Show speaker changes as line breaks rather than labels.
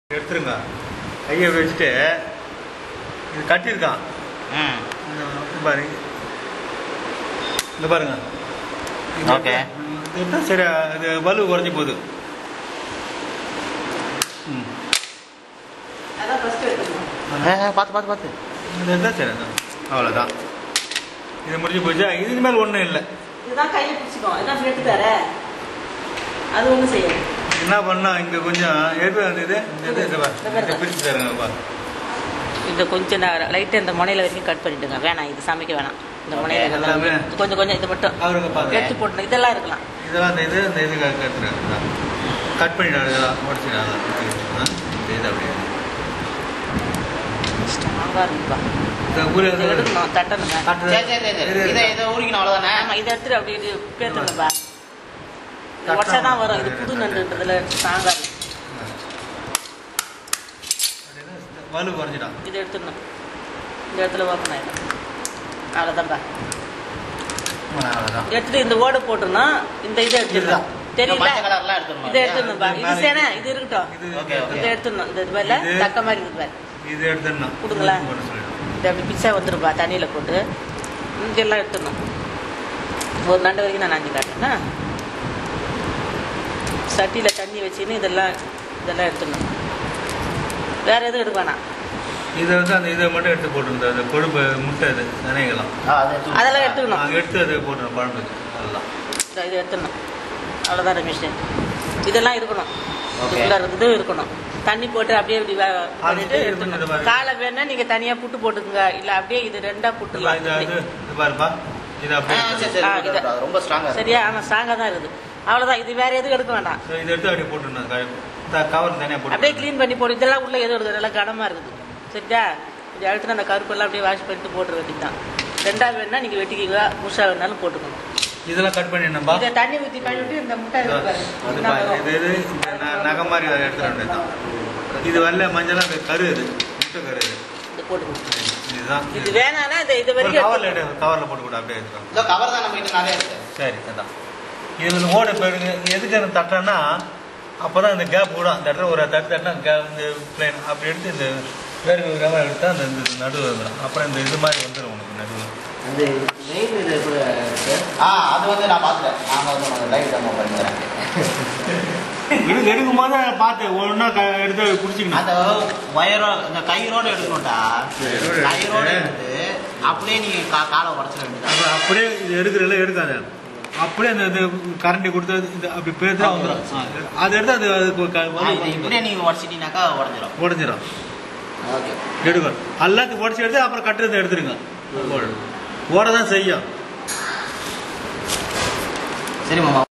எடுத்துருங்க கையை வச்சுட்டு இது கட்டியிருக்கான்
ம்
இந்த பாருங்க இந்த பாருங்க இது
Okay.
இது எடுத்தா சரி அது வலு குறைஞ்சி போகுது ம்
அதான் ஃபர்ஸ்ட் எடுத்துக்கணும்
பார்த்து பார்த்து பார்த்து
இது இருந்தால் சரி அதான் அவ்வளோதான் இது முடிஞ்சு போச்சு இதுக்கு மேலே ஒன்றும் இல்லை
இதுதான் கையை பிடிச்சிக்கோ இதான் ஃப்ரெண்ட் தர அது ஒன்றும் செய்யாது
என்ன பண்ணா இங்கே கொஞ்சம் எது அந்த இது இந்த இது இது பாரு. இதை பிரித்து தருங்க பாரு
இந்த கொஞ்சம் லைட்டாக இந்த முனையில வரைக்கும் கட் பண்ணிட்டுங்க வேணாம் இது சமைக்க வேணாம் இந்த முனையில
Okay,
இதெல்லாம்
எல்லாமே.
இது கொஞ்சம் கொஞ்சம் இது மட்டும்
அவருக்கு பாருங்க
எடுத்து போட்டு இதெல்லாம் இருக்கலாம்
இதெல்லாம் இந்த இது இந்த இது கட்டுறாங்க கட் பண்ணிட்டாங்க இதெல்லாம் உடச்சிட்டாங்க இந்த இது அப்படியே
ஸ்ட்ராங்காக இருக்குப்பா
இந்த பூரி
இதை எடுக்கணும் தட்டணுங்க
கட்டுறது.
சரி சரி சரி சரி இதை இதை ஊறிக்கணும் அவ்வளோதானே
ஆமாம் இதை எடுத்துட்டு அப்படி இது பேத்துணுங்கப்பா இது உடச்சா தான் வரும் இது புது நண்டுன்றதுல ஸ்ட்ராங்காக இருக்கு
வலு குறைஞ்சிட்டான்
இதை எடுத்துடணும் இந்த இடத்துல ஓப்பன் ஆகிடும் அவ்வளோதான்ப்பா
அவ்வளோதான்
எடுத்துட்டு இந்த ஓடு போட்டுணும் இந்த இதை எடுத்துடலாம் தெரியல
மஞ்சள் கலர்லாம் எடுத்துடணும்
இதை எடுத்துடணும்பா இது சேனை இது இருக்கட்டும்
இது
Okay, okay.
இதை எடுத்துடணும் இந்த இது மேல
இது-
தக்க மாதிரி இருக்குது பாரு
இது எடுத்துடணும்
கொடுங்களா?
போட சொல்லிடும்
இது அப்படி பிச்சா வந்துருப்பா தண்ணியில் போட்டு இங்கெல்லாம் எடுத்துடணும் ஒரு நண்டு வரைக்கும் நான் நாஞ்சி காட்டுறேன்னா சட்டியில் தண்ணி வச்சுன்னு இதெல்லாம் இதெல்லாம் எடுத்துடணும் வேற எதுவும் எடுக்க வேணாம்
இதை வந்து அந்த இதை மட்டும் எடுத்து போட்டுருந்தோம் அந்த கொழுப்பு முட்டை இது நினைக்கலாம்
ஆ, அதை எடுத்து
அதெல்லாம் எடுத்துக்கணும்
நாங்கள் எடுத்து அதை போட்டுருவோம் குழம்புக்கு அதெல்லாம்
இதை இதை எடுத்துடணும் அவ்வளோதான் ரமேஷ் இதெல்லாம் இருக்கணும்
Okay.
இதுக்குள்ள இருக்குது இருக்கணும் தண்ணி போட்டு அப்படியே இப்படி வே- பண்ணிட்டு
இது
எடுத்துடணும்
பண்ணது பாரு.
காலை வேணா நீங்கள் தனியாக புட்டு போட்டுக்குங்க இல்லை அப்படியே இது ரெண்டாக
இந்த
புட்டுலாம்
இது இது இது பாருப்பா இது
ஆ,
அப்படியே
சரி
எடுத்துடணும்.
சரி
ஆ,
விட்டு,
இதை-
விட்டு, ரொம்ப ஸ்ட்ராங்காக
சரியா ஆனால் ஸ்ட்ராங்காக தான் இருக்குது அவ்வளோதான் இது வேற எதுவும் எடுக்க வேண்டாம்
So, இதை எடுத்து அப்படியே போட்டுருந்தோம் கவர் தனியாக போட்டு
அப்படியே க்ளீன் பண்ணி போடு இதெல்லாம் உள்ள எதுவும் இருக்குது நல்லா கனமாக இருக்குது சரியா இது அடுத்து அந்த கருப்பெல்லாம் அப்படியே வாஷ் பண்ணிட்டு போட்டுற வேண்டியது ரெண்டா வேணா நீங்கள் வெட்டிக்கிங்க முஷா வேணாலும் போட்டுக்கணும்
இதெல்லாம் கட் பண்ணிடணும்பா
இதை தண்ணி ஊற்றி கழுவிட்டு இந்த முட்டை இருக்கு பாரு.
அது
இதுதான்
பாரு,
வரும்.
இது இது இந்த ந- நகை மாதிரி அதை எடுத்துட வேண்டியதுதான் இது வெள்ளை மஞ்சள் அந்த கரு இது முட்டை கரு இது
இது போட்டுக்கணும்
இதுதான்
இது வேணாம்னா இது இது
ஒரு
வரைக்கும்
கவரில்
எடுத்துக்கணும்.
எடு கவரில் போட்டு கூட அப்படியே எடுத்துக்கலாம்
இதோ கவர் தான் நம்ம கிட்ட நிறைய இருக்கு
சரி அதான் இதில் ஓட போயிடுங்க எதுக்கு அந்த தட்டேன்னா அப்போ தான் இந்த கேப் கூட அந்த இடத்துல ஒரு தட்டு தட்டினா கே இந்த பிளேன் அப்படி எடுத்து இந்த வேறு விதமாக எடுத்தால் அந்த இந்த நடுவு வந்துடும் அப்புறம் இந்த இது மாதிரி வந்துடும் உனக்கு நடுவில்
அது வெயிட் இது கூட இருக்கு ஆ அது வந்து நான் பார்த்துட்டேன் நான் வந்து உனக்கு லைட் டெமோ பண்ணிக்கிறேன்
எடுக்க எடுக்கும் போது பார்த்து ஒன்றா க எடுத்து பிடிச்சிக்கணும்
அந்த ஒயரோ இந்த கயிறோட எடுக்கணும்டா
கயிறோட
கயிறோட
எடுத்து.
எடுத்து அப்படியே நீ கா காலை உடச்சிட வேண்டியது
அப்போ அப்படியே இது எடுக்கிறதுல எடுக்காத அப்படியே அந்த இது கரண்டி கொடுத்து இந்த அப்படி பேர்த்து வந்துடும் அதை எடுத்து அது அதுக்கு க-
இது இப்படியே நீ உடச்சிட்டீங்கனாக்கா உடஞ்சிரும்
உடஞ்சிடும்
ஓகே
எடுக்கணும் எல்லாத்தையும் உடச்சி எடுத்து அப்புறம் கட்டுறதை எடுத்துருங்க ஓட தான் செய்யும்
சரி மாமா